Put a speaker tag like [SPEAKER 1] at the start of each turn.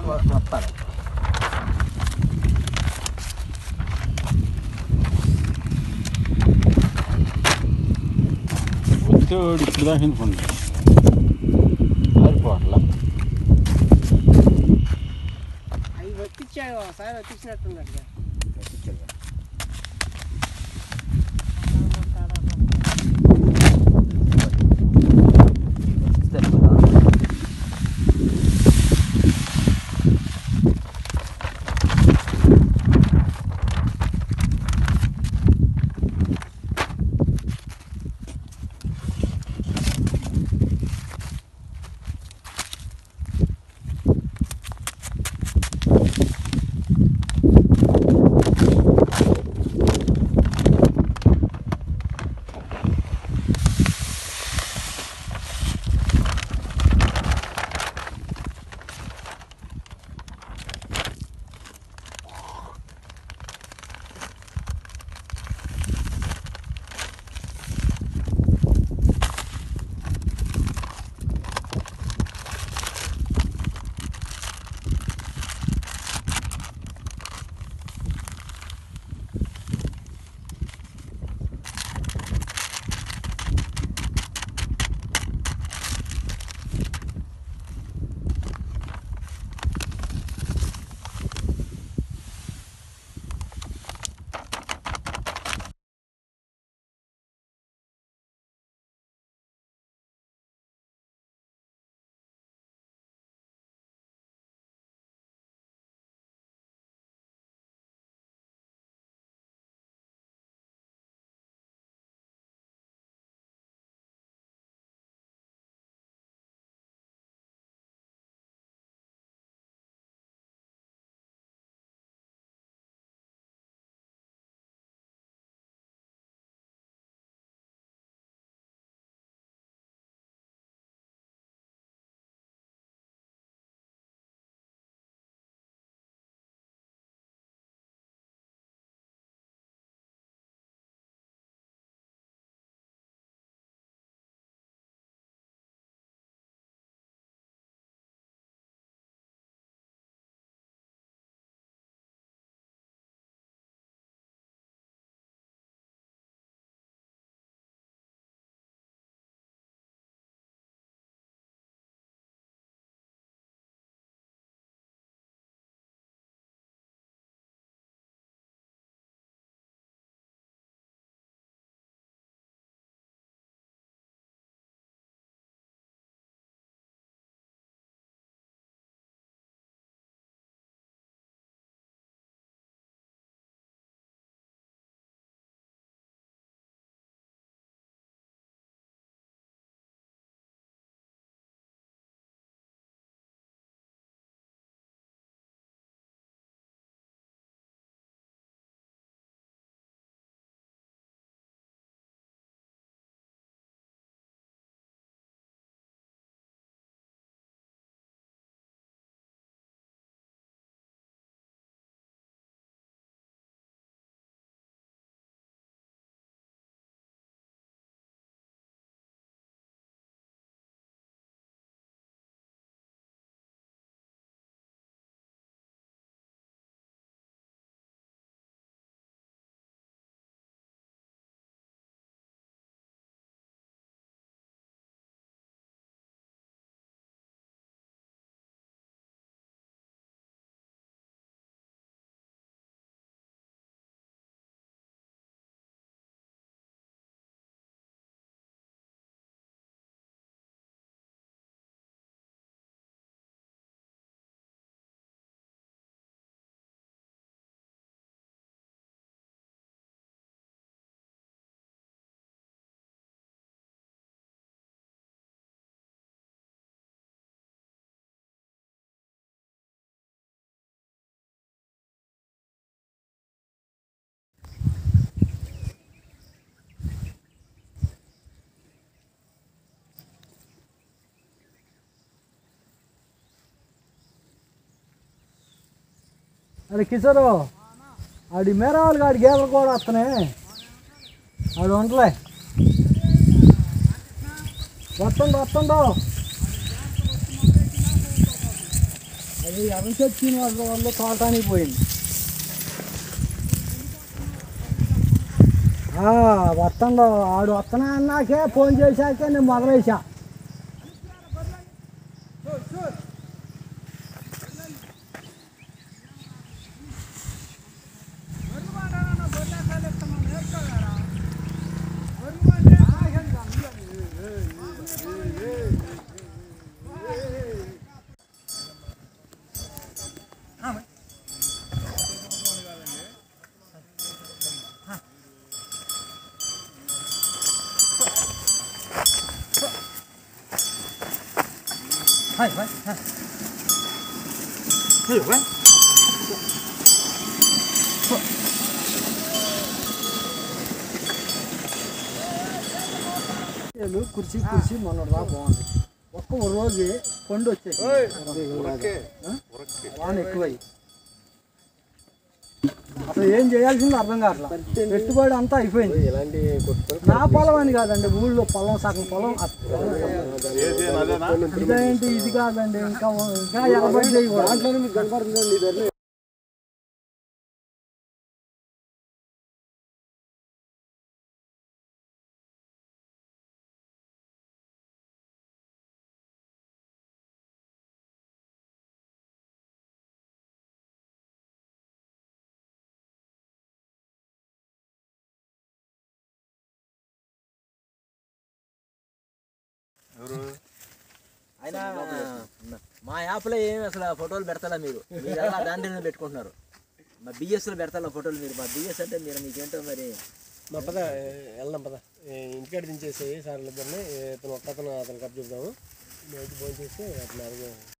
[SPEAKER 1] వస్తాడు
[SPEAKER 2] వచ్చేవాడు ఇప్పుడు దాకా ఎందుకుంది సరిపోవట్లా
[SPEAKER 3] అవి వచ్చిచ్చాడు ఒకసారి వచ్చిచ్చినట్టున్నాడు
[SPEAKER 1] అరే కిషోరు ఆడి మేరాలు ఆడి గేదెలు కూడా వస్తున్నాయి ఆడు వంటలే వస్తుండు వస్తుండు అది ఎవరి చెప్పిన వాళ్ళ వల్ల తోటానికి పోయింది ఆ, వస్తుందో ఆడు వస్తున్నా అన్నాకే ఫోన్ చేశాకే నేను మొదలేసా కుర్చీ కుర్చీ మొన్నటిదా బాగుంది ఒక్క రోజు పండు వచ్చేసి వాన ఎక్కువై అసలు ఏం చేయాల్సింది అర్థం కావట్లా పెట్టుబడి అంతా అయిపోయింది
[SPEAKER 3] ఇలాంటి కొట్టుకొని
[SPEAKER 1] నా పొలం అని కాదండి ఊళ్ళో పొలం సగం పొలం ఇదేంటి ఇది కాదండి ఇంకా ఇంకా ఎనభై చేయకూడదు
[SPEAKER 3] దాంట్లోనే మీకు కనపడుతుందండి ఇదన్నీ
[SPEAKER 4] అయినా మా యాప్లో ఏమి అసలు ఫోటోలు పెడతారా మీరు మీరు అలా దాంట్లోనే పెట్టుకుంటున్నారు మా బిఎస్లో పెడతారా ఫోటోలు మీరు మా బిఎస్ అంటే మీరు మీకేంటో మరి
[SPEAKER 3] మా పద వెళ్దాం పద ఇంటికాడ దించేసేయి సార్ ఇద్దరిని ఇతను ఒక్క అతను అతను కప్ చెప్దాము మేము భోజనం చేసి అతను అడిగి